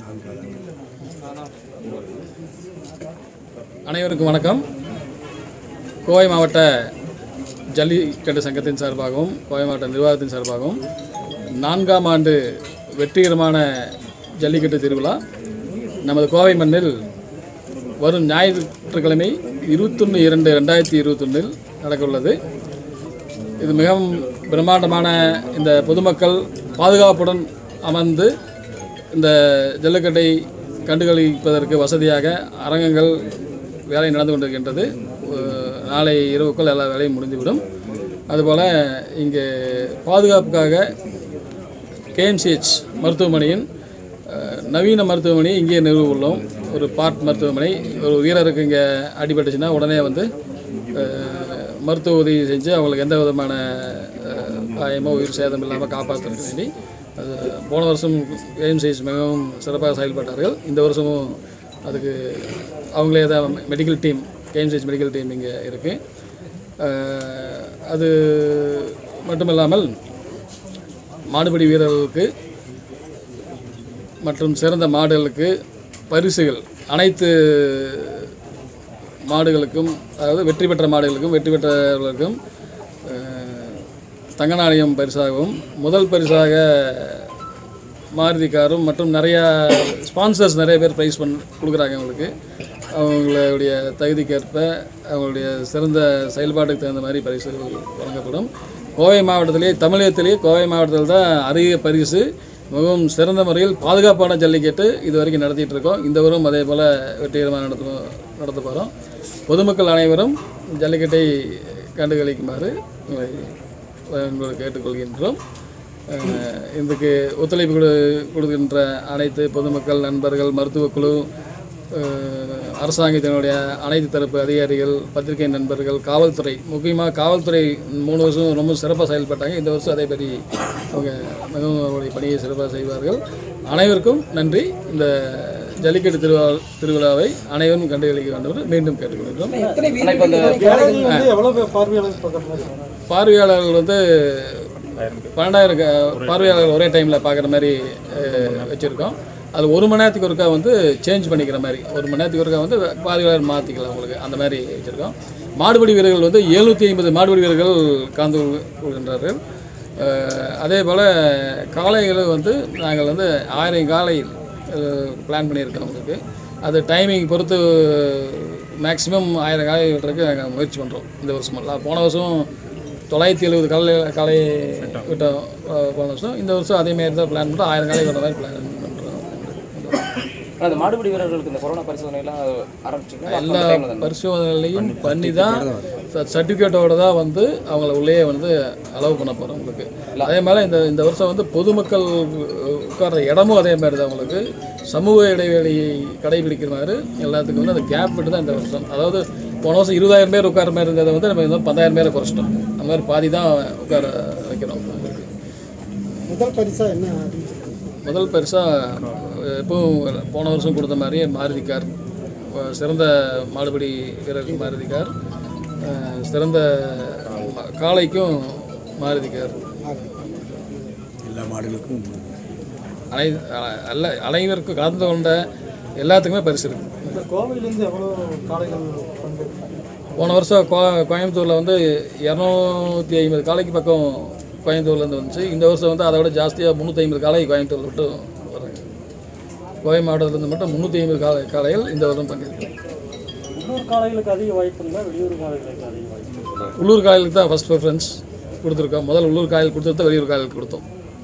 அனைவருக்கும் வணக்கம் கோவை மாவட்ட ஜல்லிக்கட்டு சங்கத்தின் சார்பாகவும் கோவை மாவட்ட நிர்வாகத்தின் சார்பாகவும் நான்காம் ஆண்டு வெற்றிகரமான ஜல்லிக்கட்டு திருவிழா நமது கோவை மண்ணில் வரும் ஞாயிற்றுக்கிழமை இருபத்தொன்று இரண்டு ரெண்டாயிரத்தி இருபத்தொன்னில் நடக்க உள்ளது இது மிகவும் பிரம்மாண்டமான இந்த பொதுமக்கள் பாதுகாப்புடன் அமர்ந்து இந்த ஜல்லிக்கட்டை கண்டுகளிப்பதற்கு வசதியாக அரங்கங்கள் வேலை நடந்து கொண்டிருக்கின்றது அஹ் நாளை இரவுக்குள் எல்லா வேலையும் முடிந்துவிடும் அதுபோல் இங்கே பாதுகாப்புக்காக கேஎம்சிஹெச் மருத்துவமனையின் அஹ், நவீன மருத்துவமனை இங்கே நிறுவ உள்ளோம் ஒரு பார்ட் மருத்துவமனை ஒரு வீரருக்கு இங்கே அடிபட்டுச்சுன்னா உடனே வந்து அஹ், மருத்துவ உதவி செஞ்சு அவங்களுக்கு எந்த விதமான அஹ், காயமோ உயிர் சேதம் இல்லாமல் காப்பாற்றுறதுக்கு வேண்டி அது போன வருஷம் கேஎம்சிஹெச் மிகவும் சிறப்பாக செயல்பட்டார்கள் இந்த வருஷமும் அதுக்கு அவங்களே தான் medical team KMCH medical team இங்கே இருக்குது அது மட்டுமில்லாமல் மாடுபிடி வீரர்களுக்கு மற்றும் சிறந்த மாடுகளுக்கு பரிசுகள் அனைத்து மாடுகளுக்கும் அதாவது வெற்றி பெற்ற மாடுகளுக்கும் வெற்றி பெற்றவர்களுக்கும் அஹ், தங்க நாணயம் பரிசாகவும் முதல் பரிசாக மாருதி காரும் மற்றும் நிறையா ஸ்பான்சர்ஸ் நிறைய பேர் ப்ரைஸ் பண்ண கொடுக்குறாங்க அவங்களுக்கு அவங்களுடைய தகுதிக்கேற்ப அவங்களுடைய சிறந்த செயல்பாட்டுக்கு தகுந்த மாதிரி பரிசுகள் வழங்கப்படும் கோவை மாவட்டத்திலேயே தமிழகத்திலேயே கோவை மாவட்டத்தில் தான் அதிக பரிசு மிகவும் சிறந்த முறையில் பாதுகாப்பான ஜல்லிக்கட்டு இது வரைக்கும் நடத்திட்டு இருக்கோம் இந்த வரும் அதே போல் வெற்றிகரமாக நடத்த நடத்த போகிறோம் பொதுமக்கள் அனைவரும் ஜல்லிக்கட்டை கண்டுகளிக்குமாறு உங்களை உங்களை கேட்டுக்கொள்கின்றோம் அஹ் இதுக்கு ஒத்துழைப்பு கொடு கொடுக்கின்ற அனைத்து பொதுமக்கள் நண்பர்கள் மருத்துவக்குழு அஹ் அரசாங்கத்தினுடைய அனைத்து தரப்பு அதிகாரிகள் பத்திரிகை நண்பர்கள் காவல்துறை முக்கியமாக காவல்துறை மூணு வருஷம் ரொம்ப சிறப்பாக செயல்பட்டாங்க இந்த வருஷம் அதே மாதிரி அவங்க மிகவும் அவருடைய பணியை சிறப்பாக செய்வார்கள் அனைவருக்கும் நன்றி இந்த ஜல்லிக்கட்டு திருவிழா திருவிழாவை அனைவரும் கண்டுகளிக்க வேண்டும் என்று மீண்டும் கேட்டுக்கொள்கிறோம் எத்தனை வீரர்கள் வந்து எவ்வளோ பேர் பார்வையாளர் பார்க்குற மாதிரி பார்வையாளர்கள் வந்து பன்னெண்டாயிரம் க- பார்வையாளர்கள் ஒரே டைமில் பார்க்குற மாதிரி வச்சுருக்கோம் அது ஒரு மணி நேரத்துக்கு ஒருக்கா வந்து சேஞ்ச் பண்ணிக்கிற மாதிரி ஒரு மணி நேரத்துக்கு ஒருக்கா வந்து பார்வையாளர் மாற்றிக்கலாம் உங்களுக்கு அந்த மாதிரி வச்சுருக்கோம் மாடுபிடி வீரர்கள் வந்து எழுநூற்றி ஐம்பது மாடுபிடி வீரர்கள் கலந்து கொள்- கொள்கின்றார்கள் அஹ், அதே போல் காளைகளும் வந்து நாங்கள் வந்து ஆயிரம் காலை பிளான் பண்ணியிருக்கோம் உங்களுக்கு அது டைமிங் பொறுத்து மேக்ஸிமம் ஆயிரம் காலை விட்டுறதுக்கு நாங்கள் முயற்சி பண்ணுறோம் இந்த வருஷமெல்லாம் போன வருஷம் தொள்ளாயிரத்தி எழுபது காலை காலை விட்டோம் அஹ், போன வருஷம் இந்த வருஷம் அதே மாதிரி தான் பிளான் பண்ணுறோம் ஆயிரம் காலை விட்ட மாதிரி பிளான் பண்ணுறோம் ஆனா, அந்த மாடுபிடி வீரர்களுக்கு இந்த கொரோனா பரிசோதனை எல்லாம் ஆரம்பிச்சிங்களா எல்லா பரிசோதனைகளையும் பண்ணி தான் சர்டிஃபிகேட்டோட தான் வந்து அவங்கள உள்ளே வந்து அலோவ் பண்ண போகிறோம் உங்களுக்கு அதே மாதிரி இந்த இந்த வருஷம் வந்து பொதுமக்கள் உட்கார்ற இடமும் அதே மாதிரி தான் உங்களுக்கு சமூக இடைவெளியை கடைபிடிக்கிற மாதிரி எல்லாத்துக்கும் வந்து அந்த கேப் விட்டு தான் இந்த வருஷம் அதாவது போன வருஷம் இருபதாயிரம் பேர் உட்கார மாதிரி இருந்ததை வந்து நம்ம வந்து பத்தாயிரம் பேரை குறைச்சிட்டோம் அந்த மாதிரி பாதி தான் உட்கார வைக்கிறோம் உங்களுக்கு முதல் பரிசா என்ன முதல் பரிசாக எப்பவும் போன வருஷம் கொடுத்த மாதிரியே மாருதி கார் அஹ் சிறந்த மாடுபிடி வீரருக்கு மாருதி கார் அஹ் சிறந்த காளைக்கும் மாருதி கார் எல்லா மாடுகளுக்கும் அனை அ- அல்ல அனைவருக்கும் கலந்து கொண்ட எல்லாத்துக்குமே பரிசு இருக்குது இந்த கோவையிலேருந்து எவ்வளோ காளைகள் பங்கு போன வருஷம் கோ கோயம்புத்தூரில் வந்து இரநூத்தி ஐம்பது காளைக்கு பக்கம் கோயம்புத்தூர்லேருந்து வந்துச்சு இந்த வருஷம் வந்து அதை விட ஜாஸ்தியாக முந்நூற்றி ஐம்பது காளை கோயம்புத்தூர் விட்டு வராங்க கோவை மாவட்டத்திலேருந்து மட்டும் முந்நூற்றி ஐம்பது காளை காளைகள் இந்த வருடம் பங்கேற்கிறோம் உள்ளூர் காளைகளுக்கு அதிக வாய்ப்பு இல்லை வெளியூர் காளைகளுக்கு அதிக வாய்ப்பு உள்ளூர் காயலுக்கு தான் ஃபஸ்ட் ப்ரிஃபரன்ஸ் கொடுத்துருக்கோம் முதல் உள்ளூர் காயல் கொடுத்துட்டு வெளியூர் காயலுக்கு கொடுத்தோம்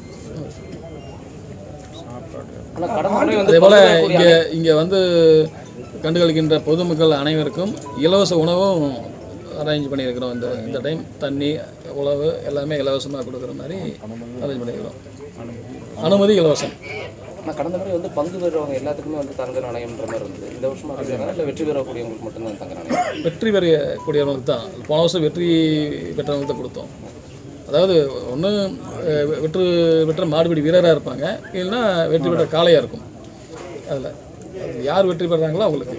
ஆனா கடந்த முறை வந்து அதே போல் இங்கே இங்கே வந்து கண்டுகளிக்கின்ற பொதுமக்கள் அனைவருக்கும் இலவச உணவும் அரேஞ்ச் பண்ணியிருக்கிறோம் இந்த இந்த டைம் தண்ணி உணவு எல்லாமே இலவசமாக கொடுக்குற மாதிரி அரேஞ்ச் பண்ணியிருக்கிறோம் அனுமதி இலவசம் ஆனா கடந்த முறை வந்து பங்கு பெறுறவங்க எல்லாத்துக்குமே வந்து தங்க நாணயம்ன்ற மாதிரி இருந்தது இந்த வருஷம் அப்படிங்கிறாங்க இல்லை வெற்றி பெறக்கூடியவங்களுக்கு மட்டும்தான் தங்க நாணயம் வெற்றி பெறக்கூடியவங்களுக்கு தான் போன வருஷம் வெற்றி பெற்றவங்களுக்கு தான் கொடுத்தோம் அதாவது ஒன்று வெற்று பெற்ற மாடுபிடி வீரராக இருப்பாங்க இல்லைன்னா வெற்றி பெற்ற காளையாக இருக்கும் அதில் யார் வெற்றி பெறாங்களோ அவங்களுக்கு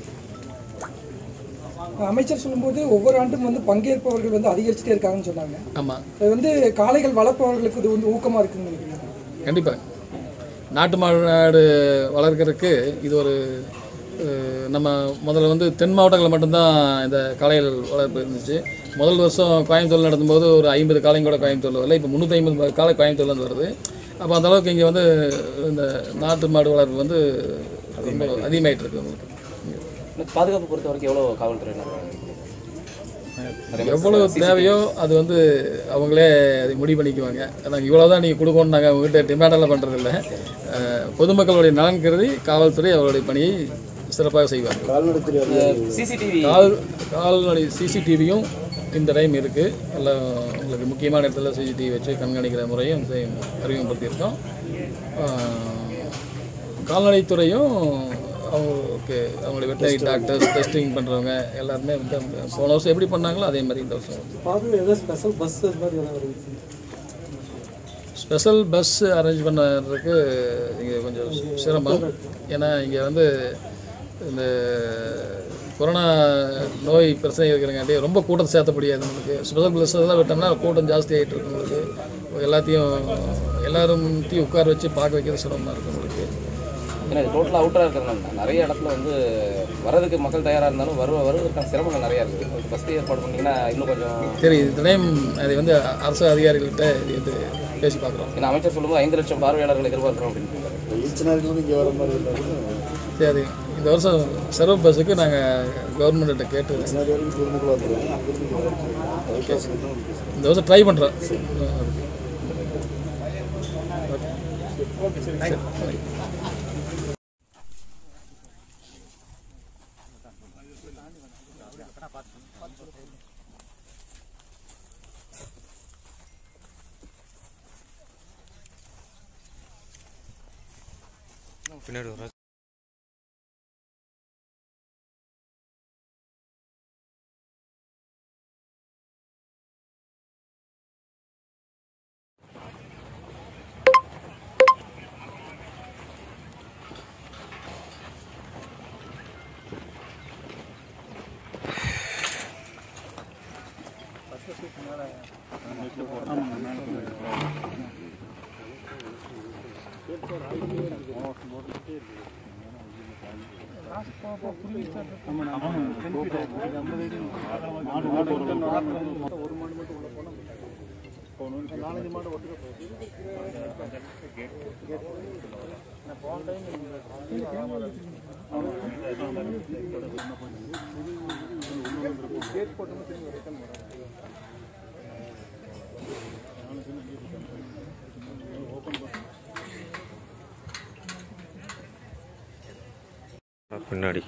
அமைச்சர் சொல்லும்போது ஒவ்வொரு ஆண்டும் வந்து பங்கேற்பவர்கள் வந்து அதிகரிச்சுட்டே இருக்காங்கன்னு சொன்னாங்க ஆமாம் அது வந்து காளைகள் வளர்ப்பவர்களுக்கு இது வந்து ஊக்கமாக இருக்குன்னு நினைக்கிறேன் கண்டிப்பாக நாட்டு மாடு வளர்க்கறதுக்கு இது ஒரு அஹ், நம்ம முதல்ல வந்து தென் மாவட்டங்களில் மட்டும்தான் இந்த காளைகள் வளர்ப்பு இருந்துச்சு முதல் வருஷம் கோயம்புத்தூர் நடத்தும்போது ஒரு ஐம்பது காளையும் கூட கோயம்புத்தூரில் வரல இப்போ முந்நூற்றி ஐம்பது காளை கோயம்புத்தூர்லேருந்து வருது அப்போ அந்த அளவுக்கு இங்கே வந்து இந்த நாட்டு மாடு வளர்ப்பு வந்து ரொம்ப அதிகமாயிட்டு இருக்கு உங்களுக்கு இந்த பாதுகாப்பு பொறுத்த வரைக்கும் எவ்வளோ காவல்துறையினர் எவ்வளவு தேவையோ அது வந்து அவங்களே அதை முடிவு பண்ணிக்குவாங்க நாங்கள் இவ்வளோ தான் நீங்கள் கொடுக்கணும் நாங்கள் அவங்ககிட்ட டிமாண்டெல்லாம் பண்ணுறதில்ல பொதுமக்களுடைய நலன் கருதி காவல்துறை அவருடைய பணியை சிறப்பாக செய்வாங்க சிசிடிவி கால் கால்நடை சிசிடிவியும் இந்த டைம் இருக்குது எல்லாம் உங்களுக்கு முக்கியமான இடத்துல சிசிடிவி வச்சு கண்காணிக்கிற முறையும் செய்- அறிமுகப்படுத்தியிருக்கோம் ஆஹ், கால்நடைத்துறையும் அவங்களுக்கு அவங்களுடைய வெட்டரி டாக்டர்ஸ் டெஸ்டிங் பண்ணுறவங்க எல்லாருமே வந்து அவங்க போன வருஷம் எப்படி பண்ணாங்களோ அதே மாதிரி இந்த வருஷம் பாது ஏதோ ஸ்பெஷல் பஸ் அது மாதிரி எதாவது வருது ஸ்பெஷல் பஸ் அரேஞ்ச் பண்ணுறதுக்கு இங்கே கொஞ்சம் சிரமம் ஏன்னா இங்கே வந்து இந்த கொரோனா நோய் பிரச்சனை இருக்கிறங்காட்டி ரொம்ப கூட்டம் சேர்த்த முடியாது உங்களுக்கு ஸ்பெஷல் பஸ் எல்லாம் விட்டோம்னா கூட்டம் ஜாஸ்தி ஆகிட்டு இருக்கு உங்களுக்கு எல்லாத்தையும் எல்லாரும் உட்கார வச்சு பார்க்க வைக்கிறது சிரமமாக இருக்கும் உங்களுக்கு ஏன்னா இது டோட்டலாக அவுட்டராக இருக்கிறதுனால நிறைய இடத்துல வந்து வரதுக்கு மக்கள் தயாராக இருந்தாலும் வருவ வருவதற்கான சிரமங்கள் நிறையா இருக்குது ஃபஸ்ட்டு ஏற்பாடு பண்ணிங்கன்னா இன்னும் கொஞ்சம் சரி இந்த டைம் அதை வந்து அரசு அதிகாரிகள்கிட்ட இது வந்து பேசி பார்க்குறோம் ஏன்னா அமைச்சர் சொல்லும்போது ஐந்து லட்சம் பார்வையாளர்கள் எதிர்பார்க்குறோம் அப்படின்னு ஈச்சனார்களும் இங்கே வர மாதிரி இருந்தாலும் சரி அது இந்த வருஷம் சிறப்பு பஸ்ஸுக்கு நாங்கள் கவர்மெண்ட்டை கேட்டு ஈச்சனாரி வரைக்கும் பொதுமக்கள் வந்துடுவாங்க அதுக்காக இந்த வருஷம் ட்ரை பண்ணுறோம் பின்னாடி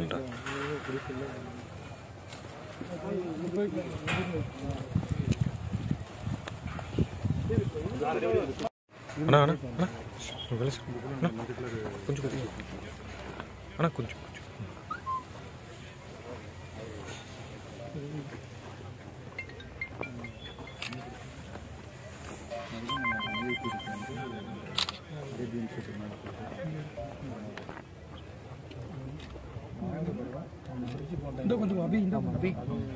அண்ணா அண்ணா அண்ணா ஒரு வேலை செய்யுங்க. அண்ணா கொஞ்சம் கொஞ்சம் அண்ணா கொஞ்சம் கொஞ்சம் இந்த கொஞ்சம் அபி இந்த அபி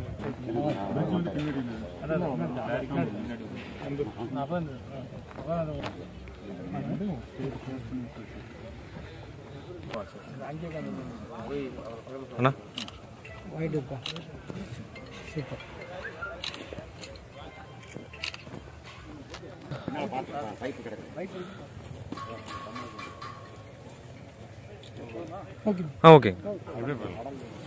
அண்ணா வாங்கிட்டு இருப்பா சூப்பர் ஆ ஓகே